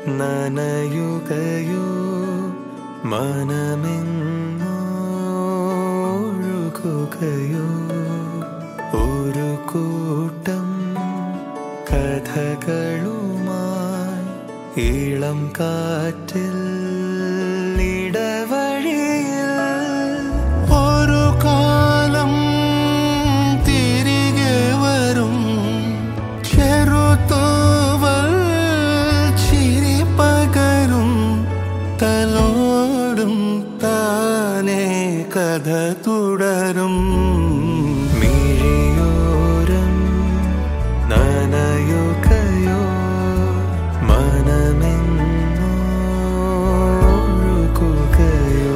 നനയുകയോ മനമെങ്ങോഴുകയോ ഒരു കൂട്ടം കഥകളുമായി ഇളം കാറ്റിൽ ഇടവഴിയിൽ ഒരു കാലം തിരികെ വരും ചെറുതൂവൽ ചിരി പകരും തലോടും താനേ കഥ തുടരും മിഴിയോരം നനയുകയോ മനമെങ്ങോഴുകയോ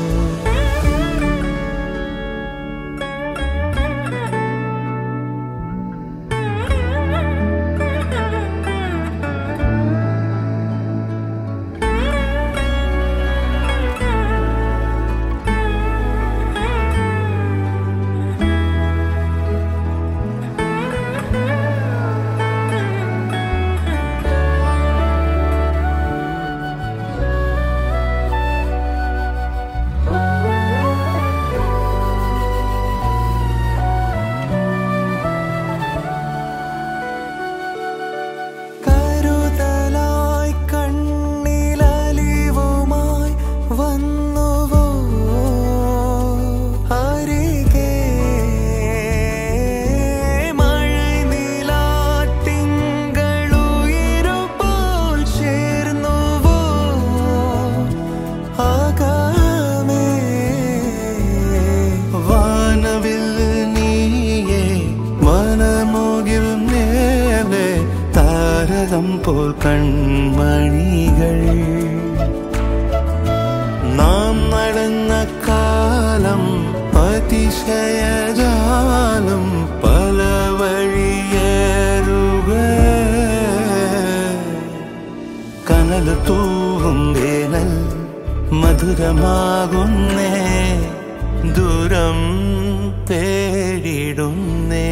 കരുതലായി കണ്ണിലലിവുമായി വന്നുവോ അരികെ മഴനിലാത്തിങ്കളുയിരുപ്പോൾ ചേർന്നുവോ ആകാമേ വാനവിൽ നീയേ മനമോകിൽ നേരെ താരകം പോൽ കൺമണികൾ നാം നടന്ന കാലം അതിശയജാലം പല വഴിയേറുക കനൽ തൂവും വേനൽ മധുരമാകുന്നേ ദൂരം തേടിടുന്നേ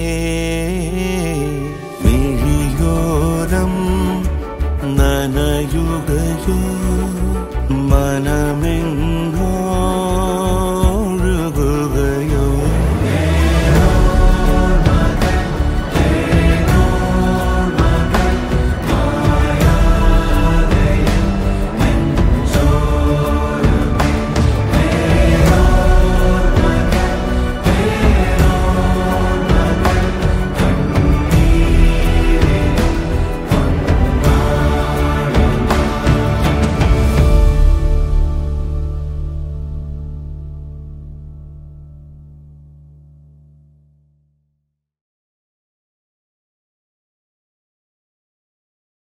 മിഴിയോരം നനയുകയോ മനമെങ്ങ